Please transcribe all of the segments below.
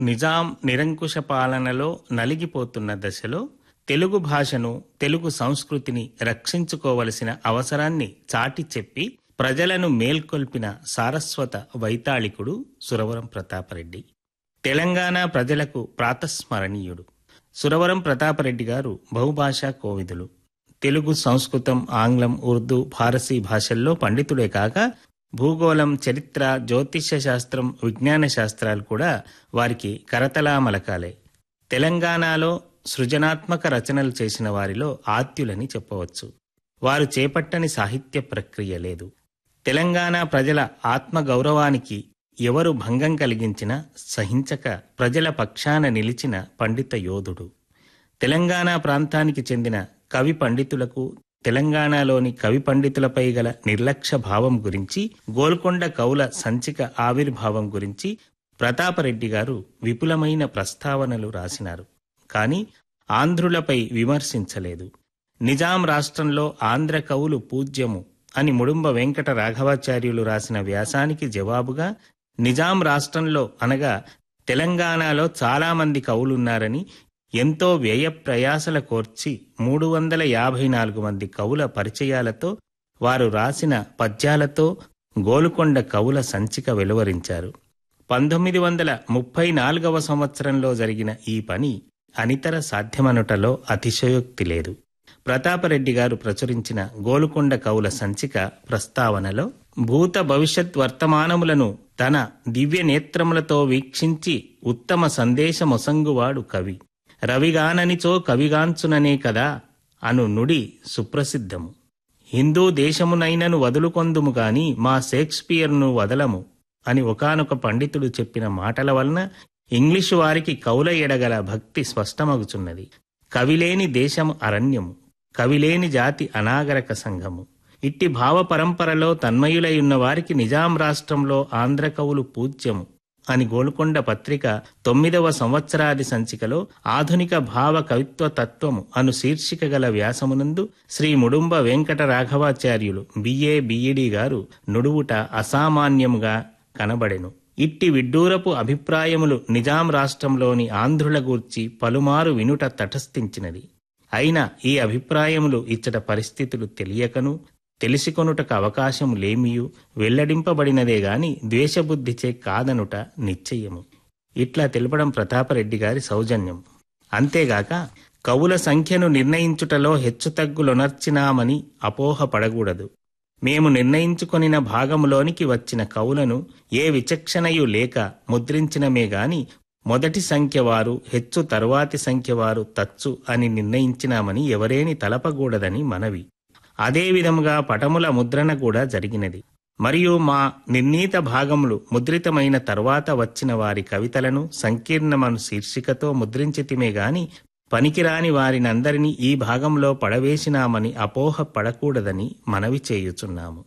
నిజాం నిరంకుశ పాలనలో నలిగిపోతున్న దశలో తెలుగు భాషను తెలుగు సంస్కృతిని రక్షించుకోవలసిన అవసరాన్ని చాటి చెప్పి ప్రజలను మేల్కొల్పిన సారస్వత వైతాళికుడు సురవరం ప్రతాపరెడ్డి తెలంగాణ ప్రజలకు ప్రాతస్మరణీయుడు సురవరం ప్రతాపరెడ్డి గారు బహుభాషా కోవిదులు తెలుగు సంస్కృతం ఆంగ్లం ఉర్దూ ఫారసీ భాషల్లో పండితుడే కాక భూగోళం చరిత్ర జ్యోతిష్య శాస్త్రం విజ్ఞాన శాస్త్రాలు కూడా వారికి కరతలామలకాలే తెలంగాణలో సృజనాత్మక రచనలు చేసిన వారిలో ఆద్యులని చెప్పవచ్చు వారు చేపట్టని సాహిత్య ప్రక్రియ లేదు తెలంగాణ ప్రజల ఆత్మ గౌరవానికి ఎవరు భంగం కలిగించినా సహించక ప్రజల పక్షాన నిలిచిన పండిత యోధుడు తెలంగాణ ప్రాంతానికి చెందిన కవి పండితులకు తెలంగాణలోని కవి పండితులపై గల నిర్లక్ష్య భావం గురించి గోల్కొండ కవుల సంచిక ఆవిర్భావం గురించి ప్రతాపరెడ్డి గారు విపులమైన ప్రస్తావనలు రాసినారు కానీ ఆంధ్రులపై విమర్శించలేదు నిజాం రాష్ట్రంలో ఆంధ్ర కవులు పూజ్యము అని ముడుంబ వెంకట రాఘవాచార్యులు రాసిన వ్యాసానికి జవాబుగా నిజాం రాష్ట్రంలో అనగా తెలంగాణలో చాలామంది కవులున్నారని ఎంతో వ్యయ ప్రయాసల కోర్చి మూడు వందల యాభై నాలుగు మంది కవుల పరిచయాలతో వారు రాసిన పద్యాలతో గోలుకొండ కవుల సంచిక వెలువరించారు పంతొమ్మిది వందల ముప్పై నాలుగవ సంవత్సరంలో జరిగిన ఈ పని అనితర సాధ్యమనుటలో అతిశయోక్తి లేదు ప్రతాపరెడ్డి గారు ప్రచురించిన గోలుకొండ కవుల సంచిక ప్రస్తావనలో భూత భవిష్యత్ వర్తమానములను తన దివ్య నేత్రములతో వీక్షించి ఉత్తమ సందేశమొసంగువాడు కవి రవిగాననిచో కవిగాంచుననే కదా అను నుడి సుప్రసిద్ధము హిందూ దేశమునైనను వదులుకొందుము గాని మా షేక్స్పియర్ను వదలము అని ఒకానొక పండితుడు చెప్పిన మాటల వలన ఇంగ్లీషు వారికి కవుల ఎడగల భక్తి స్పష్టమగుచున్నది కవిలేని దేశము అరణ్యము కవిలేని జాతి అనాగరక సంఘము ఇట్టి భావ పరంపరలో తన్మయులై ఉన్న వారికి నిజాం రాష్ట్రంలో ఆంధ్ర కవులు పూజ్యము అని గోల్కొండ పత్రిక తొమ్మిదవ సంవత్సరాది సంచికలో ఆధునిక భావ కవిత్వ తత్వము అను శీర్షిక గల వ్యాసమునందు శ్రీ ముడుంబ వెంకట రాఘవాచార్యులు బిఏ బిఈడి గారు నుడువుట అసామాన్యముగా కనబడెను ఇట్టి విడ్డూరపు అభిప్రాయములు నిజాం రాష్ట్రంలోని ఆంధ్రుల గూర్చి పలుమారు వినుట తటస్థించినది అయినా ఈ అభిప్రాయములు ఇచ్చట పరిస్థితులు తెలియకను తెలిసికొనుటకు అవకాశం లేమియు వెల్లడింపబడినదే గాని ద్వేషబుద్ధిచే కాదనుట నిశ్చయము ఇట్లా తెలపడం ప్రతాపరెడ్డి గారి సౌజన్యం అంతేగాక కవుల సంఖ్యను నిర్ణయించుటలో హెచ్చుతగ్గులొనర్చినామని అపోహపడకూడదు మేము నిర్ణయించుకొనిన భాగములోనికి వచ్చిన కవులను ఏ విచక్షణయు లేక ముద్రించినమే గాని మొదటి సంఖ్యవారు హెచ్చు తరువాతి సంఖ్యవారు తచ్చు అని నిర్ణయించినామని ఎవరేని తలపకూడదని మనవి అదే విధముగా పటముల ముద్రణ కూడా జరిగినది మరియు మా నిర్ణీత భాగములు ముద్రితమైన తర్వాత వచ్చిన వారి కవితలను సంకీర్ణమను శీర్షికతో ముద్రించితిమే గాని పనికిరాని వారినందరినీ ఈ భాగంలో పడవేసినామని అపోహ పడకూడదని మనవి చేయుచున్నాము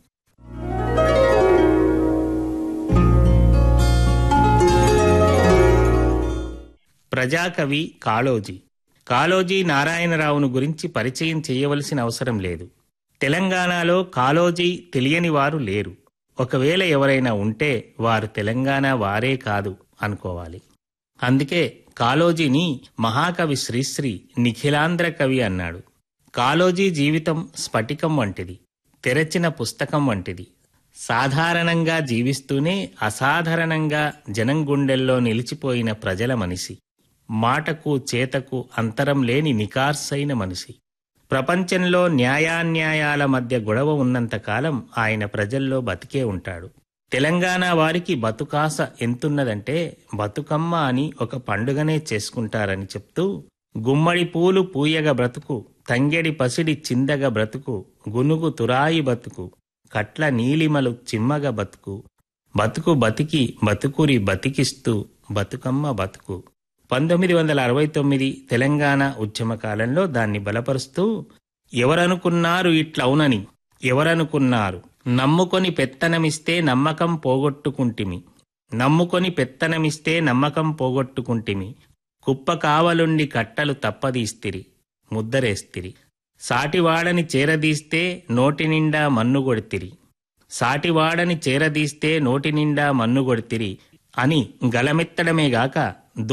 ప్రజాకవి కాళోజీ కాళోజీ నారాయణరావును గురించి పరిచయం చేయవలసిన అవసరం లేదు తెలంగాణలో కాళోజీ తెలియని వారు లేరు ఒకవేళ ఎవరైనా ఉంటే వారు తెలంగాణ వారే కాదు అనుకోవాలి అందుకే కాళోజీని మహాకవి శ్రీశ్రీ నిఖిలాంధ్ర కవి అన్నాడు కాళోజీ జీవితం స్ఫటికం వంటిది తెరచిన పుస్తకం వంటిది సాధారణంగా జీవిస్తూనే అసాధారణంగా జనం గుండెల్లో నిలిచిపోయిన ప్రజల మనిషి మాటకు చేతకు అంతరం లేని నికార్సైన మనిషి ప్రపంచంలో న్యాయాన్యాయాల మధ్య గొడవ ఉన్నంతకాలం ఆయన ప్రజల్లో బతికే ఉంటాడు తెలంగాణ వారికి బతుకాస ఎంతున్నదంటే బతుకమ్మ అని ఒక పండుగనే చేసుకుంటారని చెప్తూ గుమ్మడి పూలు పూయగ బ్రతుకు తంగెడి పసిడి చిందగ బ్రతుకు గునుగు తురాయి బతుకు కట్ల నీలిమలు చిమ్మగ బతుకు బతుకు బతికి బతుకురి బతికిస్తూ బతుకమ్మ బతుకు పంతొమ్మిది వందల అరవై తొమ్మిది తెలంగాణ ఉద్యమ కాలంలో దాన్ని బలపరుస్తూ ఎవరనుకున్నారు ఇట్లవునని ఎవరనుకున్నారు నమ్ముకొని పెత్తనమిస్తే నమ్మకం పోగొట్టుకుంటిమి నమ్ముకొని పెత్తనమిస్తే నమ్మకం పోగొట్టుకుంటిమి కుప్ప కావలుండి కట్టలు తప్పదీస్తిరి ముద్దరేస్తిరి సాటివాడని చేరదీస్తే నోటి నిండా మన్ను కొడితిరి సాటివాడని చేరదీస్తే నోటి నిండా మన్ను కొడితిరి అని గలమెత్తడమేగాక